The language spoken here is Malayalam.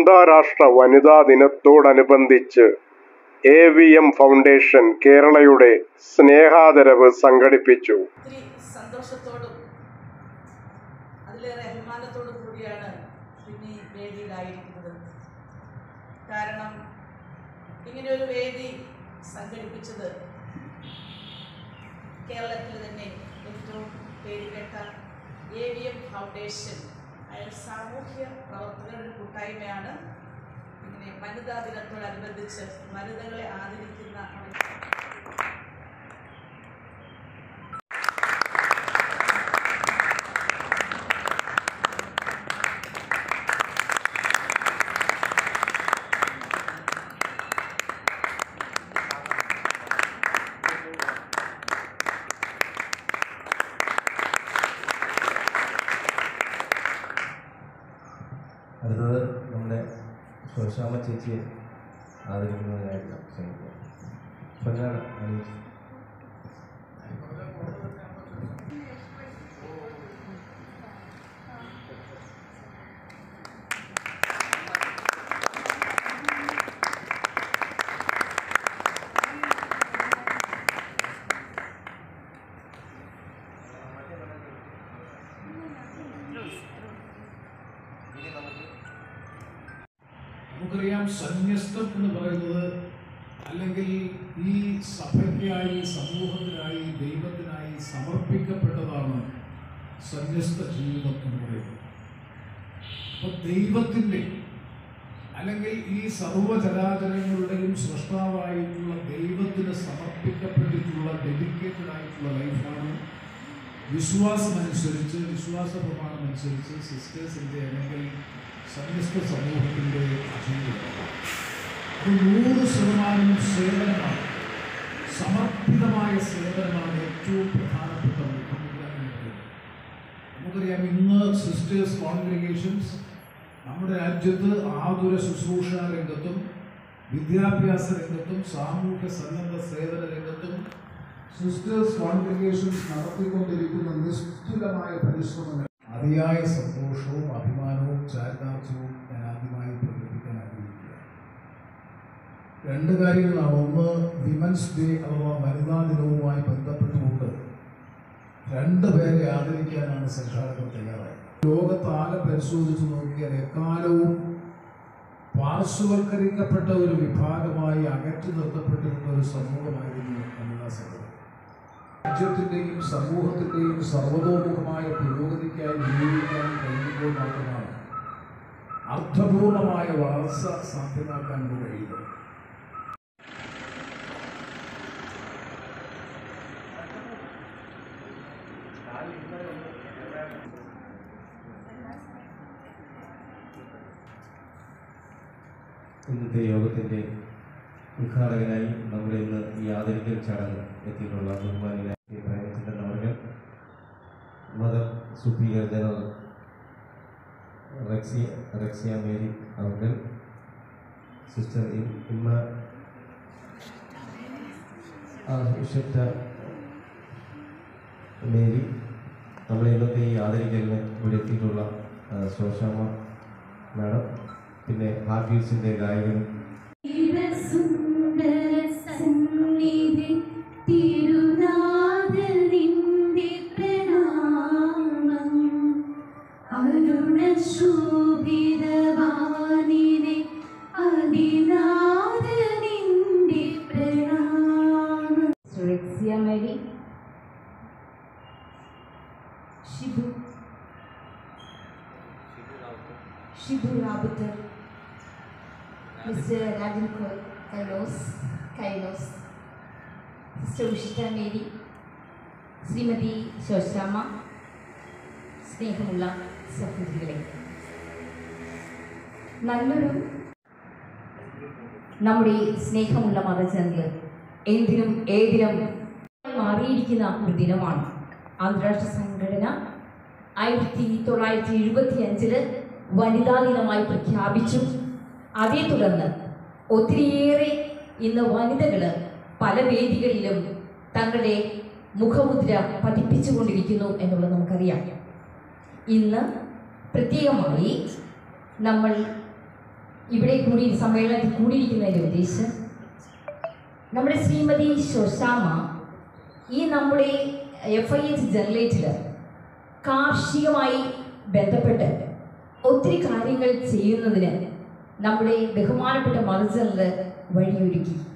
അന്താരാഷ്ട്ര വനിതാ ദിനത്തോടനുബന്ധിച്ച് എ വി എം ഫൗണ്ടേഷൻ കേരളയുടെ സ്നേഹാദരവ് സംഘടിപ്പിച്ചു ഒത്തിരി സന്തോഷത്തോടും അതിലേറെ അഭിമാനത്തോടും കൂടിയാണ് പിന്നെ ഈ വേദിയിലായിരിക്കുന്നത് കാരണം ഇങ്ങനെ ഒരു വേദി സംഘടിപ്പിച്ചത് കേരളത്തിൽ തന്നെ ഏറ്റവും പേരുകേട്ട എ വി എം ഫൗണ്ടേഷൻ അയാൾ സാമൂഹ്യ പ്രവർത്തകരുടെ കൂട്ടായ്മയാണ് ഇങ്ങനെ വനിതാ ദിനത്തോടനുബന്ധിച്ച് വനിതകളെ ആദരിക്കുന്ന അടുത്തത് നമ്മുടെ ശോശാമ ചേച്ചിയെ ആദരിക്കുന്നതിനായിട്ട് ക്ഷണിക്കുക പൊന്നാണ് അനീഷ് നമുക്കറിയാം സന്യസ്തം എന്ന് പറയുന്നത് അല്ലെങ്കിൽ ഈ സഭയ്ക്കായി സമൂഹത്തിനായി ദൈവത്തിനായി സമർപ്പിക്കപ്പെട്ടതാണ് സന്യസ്ത ജീവിതം എന്ന് പറയുന്നത് അപ്പോൾ ദൈവത്തിൻ്റെ അല്ലെങ്കിൽ ഈ സർവ്വചരാചരങ്ങളുടെയും സൃഷ്ടാവായിട്ടുള്ള ദൈവത്തിന് സമർപ്പിക്കപ്പെട്ടിട്ടുള്ള ഡെഡിക്കേറ്റഡ് ആയിട്ടുള്ള ലൈഫാണ് വിശ്വാസമനുസരിച്ച് വിശ്വാസ പ്രമാണം അനുസരിച്ച് സിസ്റ്റേഴ്സിൻ്റെ അല്ലെങ്കിൽ സന്യസ്ത സമൂഹത്തിൻ്റെ ജീവിതം അത് നൂറ് ശതമാനം സേവനമാണ് സമർപ്പിതമായ സേവനമാണ് ഏറ്റവും പ്രധാനപ്പെട്ട മുഖമുദ്ര എന്ന് പറയുന്നത് നമുക്കറിയാം ഇന്ന് സിസ്റ്റേഴ്സ് കോൺഗ്രിഗേഷൻസ് നമ്മുടെ രാജ്യത്ത് ആതുര ശുശ്രൂഷ രംഗത്തും വിദ്യാഭ്യാസ രംഗത്തും സാമൂഹ്യ സന്നദ്ധ സേവന രംഗത്തും സിസ്റ്റേഴ്സ് കോൺഗ്രിഗേഷൻസ് നടത്തിക്കൊണ്ടിരിക്കുന്ന നിസ്തുലമായ പരിശ്രമങ്ങൾ അതിയായ സന്തോഷവും അഭിമാനവും ചാരിതാർത്ഥ്യവും ഞാൻ ആദ്യമായി പ്രകടിപ്പിക്കാൻ ആഗ്രഹിക്കുകയാണ് രണ്ട് കാര്യങ്ങളാണ് ഒന്ന് വിമൻസ് ഡേ അഥവാ വനിതാ ദിനവുമായി ബന്ധപ്പെട്ടുകൊണ്ട് രണ്ട് പേരെ ആദരിക്കാനാണ് സംഘാടകർ തയ്യാറായത് ലോകത്താകെ പരിശോധിച്ച് നോക്കിയാൽ എക്കാലവും പാർശ്വവൽക്കരിക്കപ്പെട്ട ഒരു വിഭാഗമായി അകറ്റി നിർത്തപ്പെട്ടിരുന്ന ഒരു സമൂഹമായിരുന്നു വനിതാ സമൂഹം രാജ്യത്തിൻ്റെയും സമൂഹത്തിൻ്റെയും സർവതോമുഖമായ പുരോഗതിക്കായി വിനിയോഗിക്കാൻ കഴിയുമ്പോൾ മാത്രമാണ് അർത്ഥപൂർണമായ വളർച്ച സാധ്യമാക്കാൻ കഴിയുന്നത് ഇന്നത്തെ യോഗത്തിൻ്റെ ഉദ്ഘാടകനായി നമ്മുടെ ഇന്ന് ഈ ആദരിക്കൽ ചടങ്ങ് എത്തിയിട്ടുള്ള ബഹുമാനിയായ ശ്രീ പ്രേമചന്ദ്രൻ അവർ mother superior general Rexia Rexia Mary അവർ സിസ്റ്റർ ഇമ്മ ഉഷറ്റ മേരി നമ്മളെ ഇന്നത്തെ ഈ ആദരിക്കലിന് ഇവിടെ എത്തിയിട്ടുള്ള ആ, ശോശാമ്മ മാഡം പിന്നെ ഹാർട്ട് ബീറ്റ്സിൻ്റെ ഗായകനും സുന്ദര സന്നിധി തിരുനാഥൽ നിന്റെ പ്രണാമം അരുണ ശോഭിതവാനിനെ അതിനാഥ നിന്റെ പ്രണാമം സുരക്ഷ്യ മരി ഷിബു ഷിബു റാബുത്തർ മിസ്റ്റർ രാജൻ കോ- കൈലോസ് കൈലോസ് സിസ്റ്റർ ഉഷിത മേരി ശ്രീമതി ശോശാമ സ്നേഹമുള്ള സഹോദരികളെ നല്ലൊരു നമ്മുടെ ഈ സ്നേഹമുള്ള മതജനങ്ങൾ എന്തിനും ഏതിനും മാറിയിരിക്കുന്ന ഒരു ദിനമാണ് അന്താരാഷ്ട്ര സംഘടന ആയിരത്തി തൊള്ളായിരത്തി എഴുപത്തി അഞ്ചില് വനിതാ ദിനമായി പ്രഖ്യാപിച്ചു അതേ തുടർന്ന് ഒത്തിരിയേറെ ഇന്ന് വനിതകൾ പല വേദികളിലും തങ്ങളുടെ മുഖമുദ്ര പതിപ്പിച്ചുകൊണ്ടിരിക്കുന്നു എന്നുള്ളത് നമുക്കറിയാം ഇന്ന് പ്രത്യേകമായി നമ്മൾ ഇവിടെ കൂടി സമ്മേളനത്തിൽ കൂടിയിരിക്കുന്നതിൻ്റെ ഉദ്ദേശം നമ്മുടെ ശ്രീമതി ശോശാമ ഈ നമ്മുടെ എഫ് ഐ എച്ച് ജനറേറ്റിൽ കാർഷികമായി ബന്ധപ്പെട്ട് ഒത്തിരി കാര്യങ്ങൾ ചെയ്യുന്നതിന് നമ്മുടെ ബഹുമാനപ്പെട്ട മതജനറൽ വഴിയൊരുക്കി